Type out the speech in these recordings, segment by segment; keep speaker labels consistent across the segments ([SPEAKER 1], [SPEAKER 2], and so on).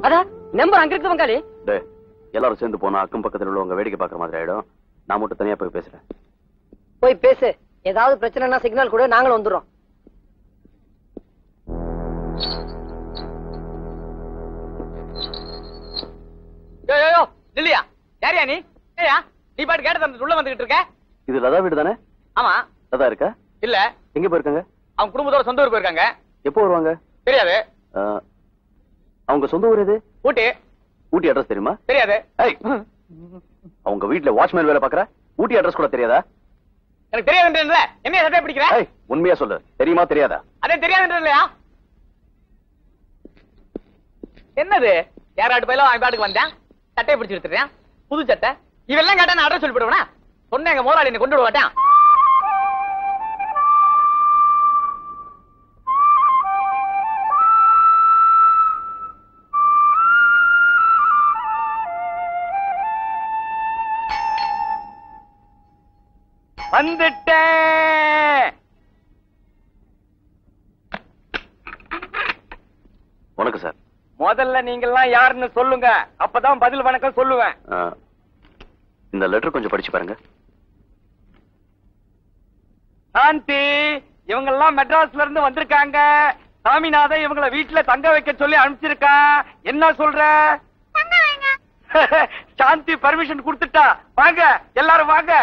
[SPEAKER 1] அதான் நம்பர் அங்க இருக்கு பங்காளி
[SPEAKER 2] டேய் எல்லாரும் சேர்ந்து போனா அக்கம் பக்கத்துல உள்ளவங்க வேடிக்கை பார்க்குற மாதிரி ஆயிடும் நான் மட்டும் தனியா போய் பேசுறேன்
[SPEAKER 1] போய் பேசு ஏதாவது பிரச்சனைனா சிக்னல் கூட நாங்களும் வந்துடுறோம்
[SPEAKER 3] யோ யோ யோ இல்லையா யாரியா நீ ஏயா நீ பாட்டு கேட்ட தந்து உள்ள வந்துகிட்டு இருக்க
[SPEAKER 2] இது லதா வீடு தானே
[SPEAKER 3] ஆமா
[SPEAKER 2] லதா இருக்கா
[SPEAKER 3] இல்ல
[SPEAKER 2] எங்க போயிருக்காங்க
[SPEAKER 3] அவங்க குடும்பத்தோட சொந்த ஊர் போயிருக்காங்க
[SPEAKER 2] எப்போ வருவாங்க
[SPEAKER 3] தெரியாது
[SPEAKER 2] ஆ, அவங்க சொந்த ஊர் எது
[SPEAKER 3] ஊட்டி
[SPEAKER 2] ஊட்டி அட்ரஸ் தெரியுமா
[SPEAKER 3] தெரியாது
[SPEAKER 2] ஏய் அவங்க வீட்ல வாட்ச்மேன் வேலை பாக்குற ஊட்டி அட்ரஸ் கூட தெரியாதா
[SPEAKER 3] எனக்கு தெரியாதுன்றல என்ன சட்டை பிடிக்கிற
[SPEAKER 2] ஏய் உண்மையா சொல்லு தெரியுமா தெரியாதா
[SPEAKER 3] அதே தெரியாதுன்ற இல்லையா என்னது யாராட்டு பயில அவன் பாட்டுக்கு வந்தேன் சட்டையை பிடிச்சு எடுத்துறேன் புது சட்டை இவெல்லாம் கேட்டா நான் அட்ரஸ் சொல்லி போடுவேனா சொன்ன எங்க முதலாளி என்னை கொண்டு விட மாட்டேன் வந்துட்டேன்
[SPEAKER 2] வணக்கம் சார்
[SPEAKER 3] முதல்ல நீங்க எல்லாம் யாருன்னு சொல்லுங்க அப்பதான் பதில் வணக்கம் சொல்லுவேன்
[SPEAKER 2] ஆ, இந்த லெட்டர் கொஞ்சம் படிச்சு பாருங்க
[SPEAKER 3] சாந்தி இவங்க எல்லாம் மெட்ராஸ்ல இருந்து வந்திருக்காங்க சாமிநாதன் இவங்கள வீட்டுல தங்க வைக்க சொல்லி அனுப்பிச்சிருக்கா என்ன சொல்ற சாந்தி பர்மிஷன் கொடுத்துட்டா வாங்க எல்லாரும் வாங்க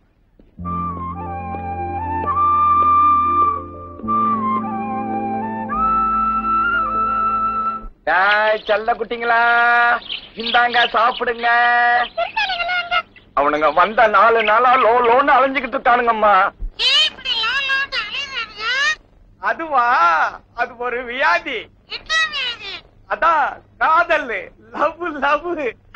[SPEAKER 3] டேய், செல்ல குட்டிங்களா இந்தாங்க சாப்பிடுங்க அவனுங்க வந்த நாலு நாளா லோ லோன்னு அலைஞ்சுக்கிட்டு இருக்கானுங்கம்மா அதுவா அது ஒரு வியாதி அதான் காதல் லவ் லவ்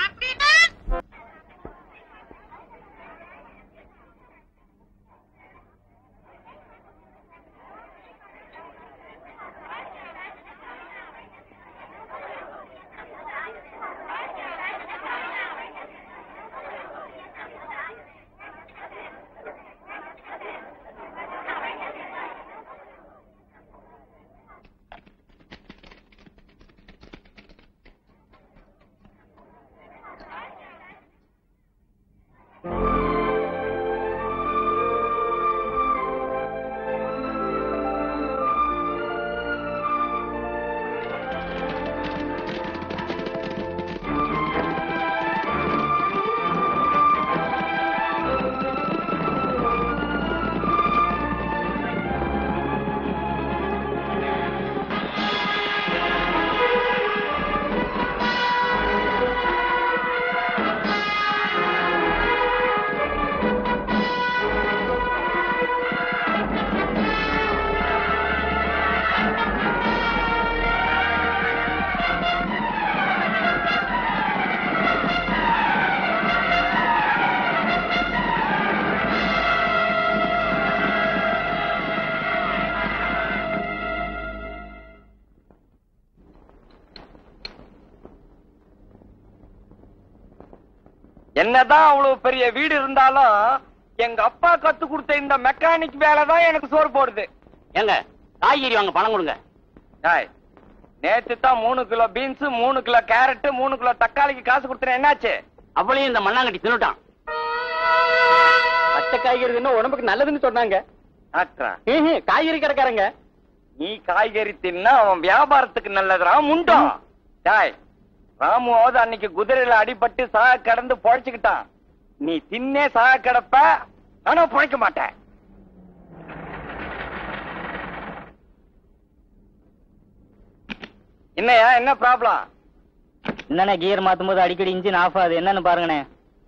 [SPEAKER 3] என்னதான் அவ்வளவு பெரிய வீடு இருந்தாலும் எங்க அப்பா கத்து கொடுத்த இந்த மெக்கானிக் வேலை தான் எனக்கு சோறு போடுது
[SPEAKER 4] ஏங்க காய்கறி வாங்க பணம் கொடுங்க
[SPEAKER 3] டேய், நேத்து தான் மூணு கிலோ பீன்ஸ் மூணு கிலோ கேரட் மூணு கிலோ தக்காளிக்கு காசு கொடுத்தேன் என்னாச்சு
[SPEAKER 4] அவளையும் இந்த மண்ணாங்கட்டி தின்னுட்டான்
[SPEAKER 1] பச்சை காய்கறி தின்னா உடம்புக்கு நல்லதுன்னு சொன்னாங்க
[SPEAKER 3] டாக்டரா
[SPEAKER 1] ம்ஹும், காய்கறி கடைக்காரங்க
[SPEAKER 3] நீ காய்கறி தின்னா அவன் வியாபாரத்துக்கு நல்லதுடா முண்டா டாய் ராமுவாவது அன்னைக்கு குதிரையில அடிபட்டு சாக கடந்து பொழைச்சுக்கிட்டான் நீ தின்னே சாக கிடப்ப ஆனா பொழைக்க மாட்டேன் என்னையா என்ன ப்ராப்ளம்
[SPEAKER 4] என்னண்ணே கியர் மாத்தும் போது அடிக்கடி இன்ஜின் ஆஃப் ஆகுது என்னன்னு பாருங்கண்ணே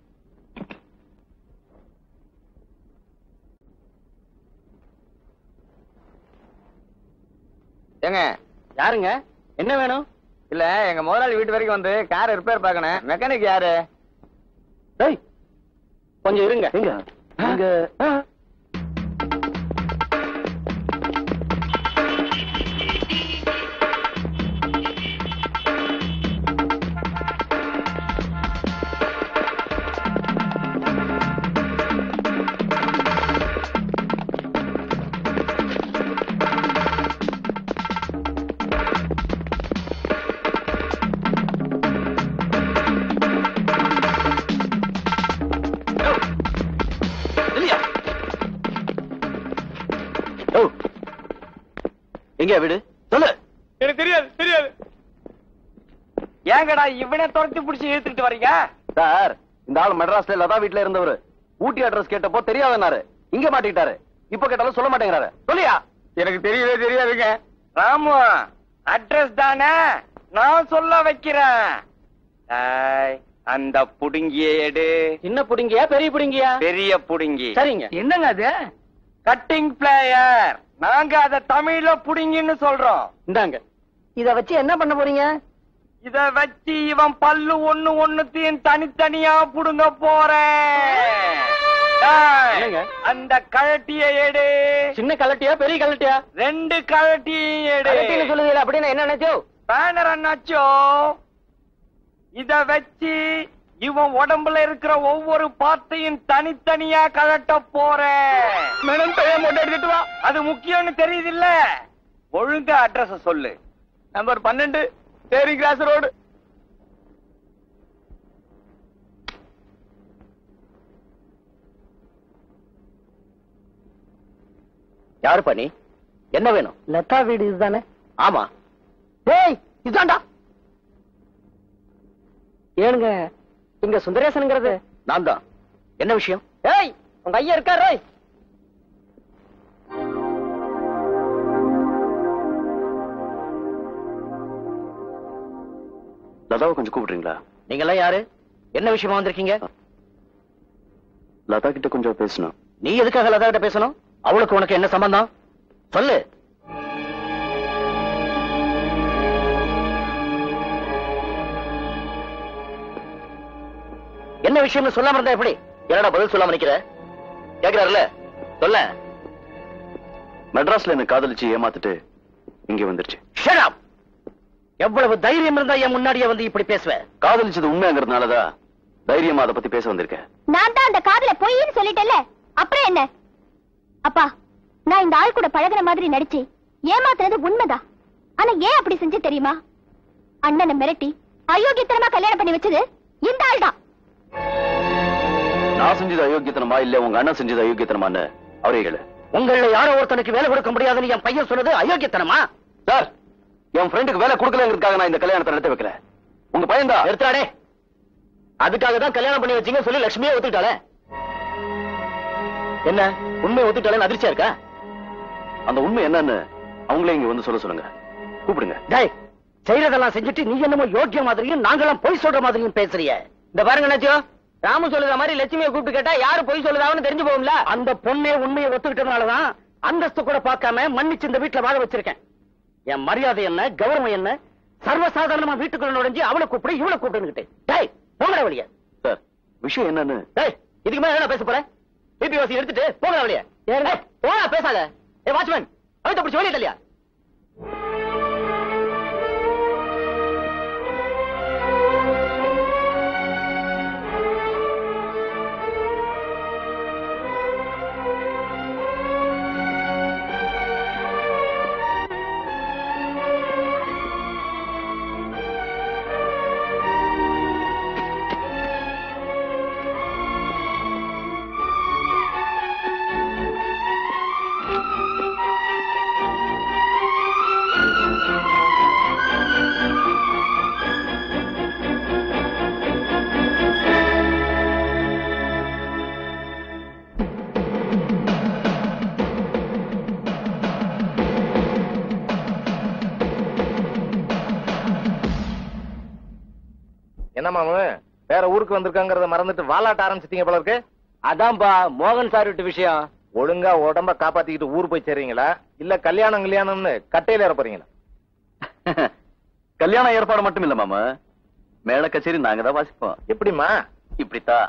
[SPEAKER 3] ஏங்க
[SPEAKER 1] யாருங்க என்ன வேணும்
[SPEAKER 3] இல்ல எங்க முதலாளி வீட்டு வரைக்கும் வந்து கார் ரிப்பேர் பார்க்கணும் மெக்கானிக் யாரு
[SPEAKER 1] டேய் கொஞ்சம் இருங்க
[SPEAKER 2] இங்க எங்கயா வீடு சொல்லு
[SPEAKER 3] எனக்கு தெரியாது தெரியாது ஏங்கடா இவனை துரத்தி பிடிச்சி இழுத்துக்கிட்டு வர்றீங்க
[SPEAKER 2] சார் இந்த ஆள் மெட்ராஸ்ல லதா வீட்ல இருந்தவர் ஊட்டி அட்ரஸ் கேட்டப்போ தெரியாதனாரு இங்க மாட்டிக்கிட்டாரு இப்ப கேட்டாலும் சொல்ல மாட்டேங்கிறாரு சொல்லியா
[SPEAKER 3] எனக்கு தெரியவே தெரியாதுங்க ராமு அட்ரஸ் தானே நான் சொல்ல வைக்கிறேன் ஏய், அந்த புடுங்கிய எடு
[SPEAKER 1] சின்ன புடிங்கியா பெரிய புடிங்கியா
[SPEAKER 3] பெரிய புடுங்கி
[SPEAKER 1] சரிங்க என்னங்க அது
[SPEAKER 3] கட்டிங் பிளேயர் நாங்க அத தமிழ்ல புடுங்கின்னு சொல்றோம்
[SPEAKER 1] இந்தாங்க இத வச்சு என்ன பண்ண போறீங்க
[SPEAKER 3] இத வச்சு இவன் பல்லு ஒண்ணு ஒண்ணுத்தையும் தனித்தனியா புடுங்க போறேன் ஏய்,
[SPEAKER 1] என்னங்க?
[SPEAKER 3] அந்த கழட்டிய எடு
[SPEAKER 1] சின்ன கலட்டியா பெரிய கலட்டியா
[SPEAKER 3] ரெண்டு கழட்டியும் எடு
[SPEAKER 1] கலட்டின்னு சொல்லுவீங்க அப்படின்னு என்ன நினைச்சோ
[SPEAKER 3] பேனர் அண்ணாச்சோ இத வச்சு இவன் உடம்புல இருக்கிற ஒவ்வொரு பார்ட்டையும் தனித்தனியா கழட்ட போறேன் எடுத்துட்டு வா அது முக்கியம்னு தெரியுது இல்ல ஒழுங்கா அட்ரஸ் சொல்லு நம்பர் பன்னெண்டு சேரி கிராஸ் ரோடு
[SPEAKER 2] யாரு பண்ணி என்ன வேணும்
[SPEAKER 1] லதா வீடு இதுதானே
[SPEAKER 2] ஆமா
[SPEAKER 1] டேய் இதாண்டா ஏனுங்க இங்க சுந்தரேசனுங்கிறது
[SPEAKER 2] நான் தான் என்ன விஷயம்
[SPEAKER 1] ஏய் உங்க ஐயா இருக்காரு
[SPEAKER 2] லதாவை கொஞ்சம் கூப்பிடுறீங்களா
[SPEAKER 5] நீங்க எல்லாம் யாரு என்ன விஷயமா வந்திருக்கீங்க
[SPEAKER 2] லதா கிட்ட கொஞ்சம் பேசணும்
[SPEAKER 5] நீ எதுக்காக லதா கிட்ட பேசணும் அவளுக்கு உனக்கு என்ன சம்பந்தம் சொல்லு என்ன விஷயம்னு சொல்லாம இருந்தா எப்படி என்னடா பதில் சொல்லாம நிக்கிற கேக்குறாருல சொல்ல
[SPEAKER 2] மெட்ராஸ்ல என்ன காதலிச்சு ஏமாத்திட்டு இங்க வந்துருச்சு
[SPEAKER 5] Shut up! எவ்வளவு தைரியம் இருந்தா என் முன்னாடியே வந்து இப்படி பேசுவ
[SPEAKER 2] காதலிச்சது உண்மைங்கிறதுனாலதான் தைரியமா அதை பத்தி பேச வந்திருக்கேன்
[SPEAKER 6] நான் தான் அந்த காதல பொய்ன்னு சொல்லிட்டேன்ல அப்புறம் என்ன அப்பா நான் இந்த ஆள் கூட பழகுற மாதிரி நடிச்சு ஏமாத்துறது உண்மைதான் ஆனா ஏன் அப்படி செஞ்சு தெரியுமா அண்ணனை மிரட்டி அயோக்கியத்தனமா கல்யாணம் பண்ணி வச்சது இந்த ஆள் தான்
[SPEAKER 2] நான் செஞ்சது அயோக்கியத்தனமா இல்ல உங்க அண்ணன் செஞ்சது அயோக்கியத்தனமான்னு அவரே கேளு
[SPEAKER 5] உங்கள யாரோ ஒருத்தனுக்கு வேலை கொடுக்க முடியாதுன்னு என் பையன் சொன்னது அயோக்கியத்தனமா
[SPEAKER 2] சார் என் ஃப்ரெண்டுக்கு வேலை கொடுக்கலங்கிறதுக்காக நான் இந்த கல்யாணத்தை நடத்தி வைக்கிறேன் உங்க பையன் தான்
[SPEAKER 5] எடுத்தாடே அதுக்காக தான் கல்யாணம் பண்ணி வச்சீங்க சொல்லி லட்சுமியே ஒத்துக்கிட்டாளே என்ன உண்மை ஒத்துக்கிட்டாலே அதிர்ச்சியா இருக்கா
[SPEAKER 2] அந்த உண்மை என்னன்னு அவங்களே இங்க வந்து சொல்ல சொல்லுங்க கூப்பிடுங்க
[SPEAKER 5] டேய் செய்யறதெல்லாம் செஞ்சுட்டு நீ என்னமோ யோக்கிய மாதிரியும் நாங்களாம் பொய் சொல்ற மாதிரியும் பேசுறிய இந்த பாருங்க நச்சியோ ராமு சொல்லுற மாதிரி லட்சுமியை கூப்பிட்டு கேட்டா யாரு பொய் சொல்லுதான்னு தெரிஞ்சு போகும்ல அந்த பொண்ணே உண்மையை ஒத்துக்கிட்டதுனாலதான் அந்தஸ்து கூட பார்க்காம மன்னிச்சு இந்த வீட்டுல வாழ வச்சிருக்கேன் என் மரியாதை என்ன கௌரவம் என்ன சர்வசாதாரணமா வீட்டுக்குள்ள நுழைஞ்சு அவளை கூப்பிடு இவளை கூப்பிடுன்னுகிட்டு டேய் போங்கடா வெளிய
[SPEAKER 2] சார் விஷயம் என்னன்னு
[SPEAKER 5] டேய் இதுக்கு மேல என்ன பேச போறேன் பிபி வாசி எடுத்துட்டு போங்கடா வெளிய ஏய், போடா பேசாத ஏ வாட்ச்மேன் அவன் பிடிச்சி வெளியே தள்ளியா
[SPEAKER 7] என்ன மாமு வேற ஊருக்கு வந்திருக்காங்கறத மறந்துட்டு வாலாட்ட ஆரம்பிச்சிட்டீங்க போல இருக்கு
[SPEAKER 1] அதான்பா மோகன் சார் விட்டு விஷயம்
[SPEAKER 7] ஒழுங்கா உடம்ப காப்பாத்திக்கிட்டு ஊர் போய் சேர்றீங்களா இல்ல கல்யாணம் கல்யாணம்னு கட்டையில ஏற போறீங்களா
[SPEAKER 2] கல்யாண ஏற்பாடு மட்டும் இல்ல மாமா மேல கச்சேரி நாங்க தான் வாசிப்போம்
[SPEAKER 7] எப்படிமா
[SPEAKER 2] இப்படித்தான்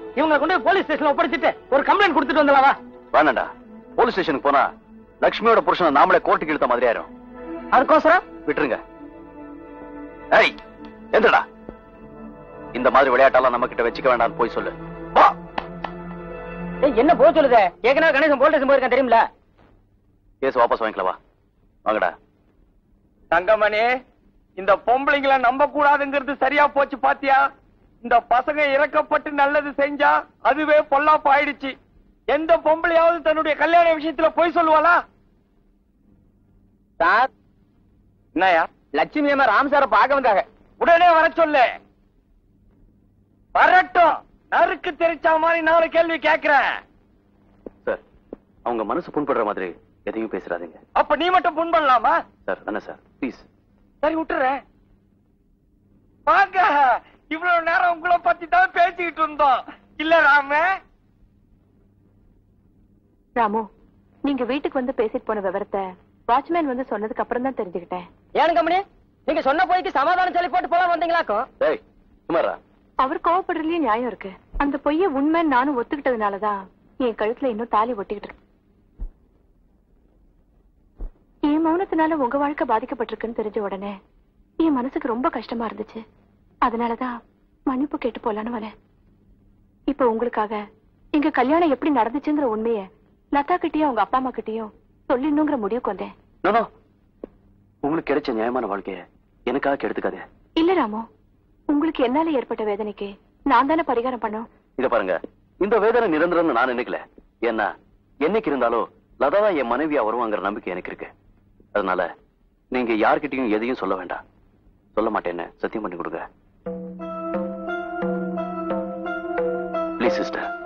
[SPEAKER 5] இவங்க கொண்டு போய் போலீஸ் ஸ்டேஷன்ல ஒப்படைச்சிட்டு ஒரு கம்ப்ளைண்ட் கொடுத்துட்டு வந்துடலாம் வா
[SPEAKER 2] வேணாண்டா போலீஸ் ஸ்டேஷனுக்கு போனா லக்ஷ்மியோட புருஷனை நாமளே கோர்ட்டுக்கு இழுத்த மாதிரி ஆயிரும்
[SPEAKER 5] அதுக்கோசரம்
[SPEAKER 2] விட்டுருங்க ஏய் எந்திரடா இந்த மாதிரி விளையாட்டெல்லாம் நம்ம கிட்ட வச்சுக்க வேண்டாம்னு போய் சொல்லு வா
[SPEAKER 5] ஏய், என்ன போக சொல்லுதே ஏற்கனவே கணேசன் போலீஸ் ஸ்டேஷன் போயிருக்கேன் தெரியுமில
[SPEAKER 2] கேஸ் வாபஸ் வாங்கிக்கலாம் வா வாங்கடா
[SPEAKER 3] தங்கமணி இந்த பொம்பளைங்களை நம்ப கூடாதுங்கிறது சரியா போச்சு பாத்தியா இந்த பசங்க இறக்கப்பட்டு நல்லது செஞ்சா அதுவே பொல்லாப்பு ஆயிடுச்சு எந்த பொம்பளையாவது தன்னுடைய கல்யாண விஷயத்துல போய் சொல்லுவாளா
[SPEAKER 5] சார்
[SPEAKER 3] என்னயா
[SPEAKER 5] லட்சுமி அம்மா ராம் சாரை பார்க்க வந்தாங்க
[SPEAKER 3] உடனே வர சொல்லு வரட்டும் நறுக்கு தெரிச்ச மாதிரி நாலு கேள்வி கேக்குறேன்
[SPEAKER 2] சார் அவங்க மனசு புண்படுற மாதிரி எதையும் பேசுறாதீங்க
[SPEAKER 3] அப்ப நீ மட்டும் புண் பண்ணலாமா
[SPEAKER 2] சார் என்ன சார் ப்ளீஸ்
[SPEAKER 3] சரி விட்டுறேன் வாங்க இவ்வளவு நேரம் உங்களை பத்தி தான் பேசிக்கிட்டு இருந்தோம் இல்ல ராம
[SPEAKER 8] ராமு நீங்க வீட்டுக்கு வந்து பேசிட்டு போன விவரத்தை வாட்ச்மேன் வந்து சொன்னதுக்கு அப்புறம் தான் தெரிஞ்சுக்கிட்டேன்
[SPEAKER 5] ஏன் கம்பெனி நீங்க சொன்ன போய்க்கு சமாதானம் சொல்லி போட்டு போலாம் வந்தீங்களாக்கும்
[SPEAKER 2] ஏய் சுமாரா
[SPEAKER 8] அவர் கோவப்படுறதுலயே நியாயம் இருக்கு அந்த பொய்ய உண்மைன்னு நானும் ஒத்துக்கிட்டதுனாலதான் என் கழுத்துல இன்னும் தாலி ஒட்டிக்கிட்டு இருக்கு என் மௌனத்தினால உங்க வாழ்க்கை பாதிக்கப்பட்டிருக்குன்னு தெரிஞ்ச உடனே என் மனசுக்கு ரொம்ப கஷ்டமா இருந்துச்சு அதனாலதான் மன்னிப்பு கேட்டு போலான்னு வரேன் இப்ப உங்களுக்காக எங்க கல்யாணம் எப்படி நடந்துச்சுங்கிற உண்மைய லதா கிட்டயும் அவங்க அப்பா அம்மா கிட்டயும் சொல்லிடணுங்கிற முடிவுக்கு வந்தேன்
[SPEAKER 2] நோ நோ. உங்களுக்கு கிடைச்ச நியாயமான வாழ்க்கைய எனக்காக கெடுத்துக்காதே
[SPEAKER 8] இல்ல ராமு உங்களுக்கு என்னால ஏற்பட்ட வேதனைக்கு நான் தானே பரிகாரம் பண்ணோம்
[SPEAKER 2] இத பாருங்க இந்த வேதனை நிரந்தரம்னு நான் நினைக்கல ஏன்னா என்னைக்கு இருந்தாலும் லதா தான் என் மனைவியா வருவாங்கிற நம்பிக்கை எனக்கு இருக்கு அதனால நீங்க யார்கிட்டயும் எதையும் சொல்ல வேண்டாம் சொல்ல மாட்டேன்னு சத்தியம் பண்ணி கொடுங்க ப்ளீஸ் சிஸ்டர்